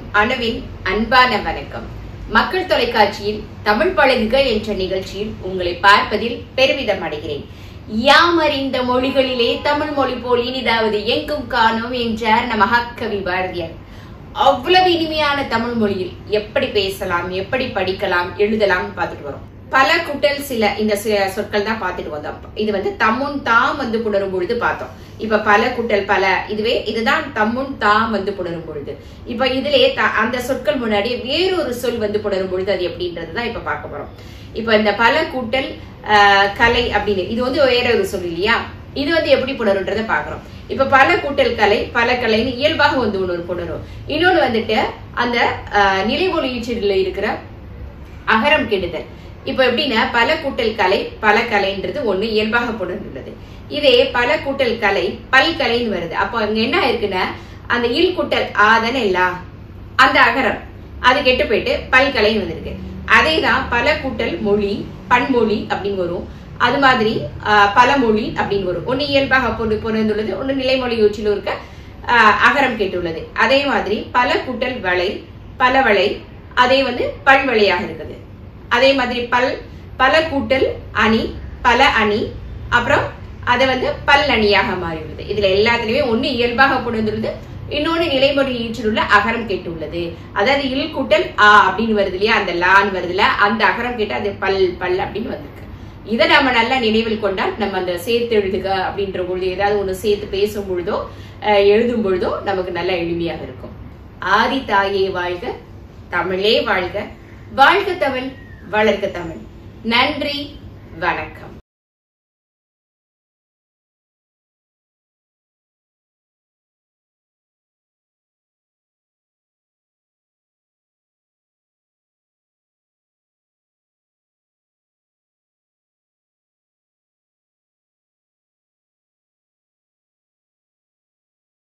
அணுவின் அன்பான வணக்கம் மக்கள் தொலைக்காட்சியில் தமிழ் பழகுக என்ற நிகழ்ச்சியில் உங்களை பார்ப்பதில் பெருமிதம் அடைகிறேன் யாமறிந்த மொழிகளிலே தமிழ் மொழி போல் இனிதாவது எங்கும் காணோம் என்றார் நம் மகாகவி பாரதியார் அவ்வளவு இனிமையான தமிழ் மொழியில் எப்படி பேசலாம் எப்படி படிக்கலாம் எழுதலாம் பார்த்துட்டு வரோம் பல குட்டல் சில இந்த சில சொற்கள் தான் பார்த்துட்டு வந்தோம் இது வந்து தம்முன் தாம் வந்து புணரும் பொழுது பார்த்தோம் இப்ப பல குட்டல் பல இதுவே இதுதான் தம்முன் தாம் வந்து புணரும் பொழுது இப்ப இதுலயே த- அந்த சொற்கள் முன்னாடி வேறொரு சொல் வந்து புணரும் பொழுது அது எப்படின்றது தான் இப்ப பார்க்க போறோம் இப்ப இந்த பல கூட்டல் ஆஹ், கலை அப்படின்னு இது வந்து வேற ஒரு சொல் இல்லையா இது வந்து எப்படி புணருன்றதை பாக்குறோம் இப்ப பல கூட்டல் கலை பல கலைன்னு இயல்பாக வந்து ஒன்று புணரும் இன்னொன்னு வந்துட்டு அந்த ஆஹ், நிலைமொழி ஈச்சீடுல இருக்கிற அகரம் கெடுதல் இப்ப எப்படின்னா பல கூட்டல் கலை பல கலைன்றது ஒண்ணு இயல்பாக புணர்ந்துள்ளது இதே பல கூட்டல் கலை பல்கலைன்னு வருது அப்போ அங்க என்ன இருக்குன்னா அந்த இல் கூட்டல் ஆதன இல்லா அந்த அகரம் அது கெட்டு போயிட்டு பல்கலைன்னு வந்திருக்கு அதே தான் பல கூட்டல் மொழி பன்மொழி அப்படின்னு வரும் அது மாதிரி ஆஹ், பலமொழி அப்படின்னு வரும் ஒன்னு இயல்பாக பொண்ணு புணர்ந்துள்ளது ஒன்னு நிலைமொழி யூச்சிலும் இருக்க ஆஹ், அகரம் கேட்டுள்ளது அதே மாதிரி பல கூட்டல் வளை பலவளை அதே வந்து பல்வளையாக இருக்குது அதே மாதிரி பல் பல கூட்டல் அணி பல அணி அப்புறம் அதை வந்து பல் அணியாக மாறியுள்ளது இதுல எல்லாத்துலயுமே ஒண்ணு இயல்பாக புணர்ந்துள்ளது இன்னொன்னு நிலைமொழி ஈற்றிலுள்ள அகரம் கேட்டுள்ளது அதாவது இல் கூட்டல் ஆ அப்படின்னு வருது இல்லையா அந்த லான்னு வருதுல அந்த அகரம் கேட்டு அது பல் பல் அப்படின்னு வந்திருக்கு இதை நம்ம நல்லா நினைவில் கொண்டால் நம்ம அந்த சேர்த்து எழுதுக அப்படின்ற பொழுது ஏதாவது ஒண்ணு சேர்த்து பேசும் பொழுதோ அஹ், எழுதும் பொழுதோ நமக்கு நல்ல எளிமையாக இருக்கும் ஆதி தாயே வாழ்க தமிழே வாழ்க வாழ்க தமிழ் வளர்க தமிழ் நன்றி வணக்கம்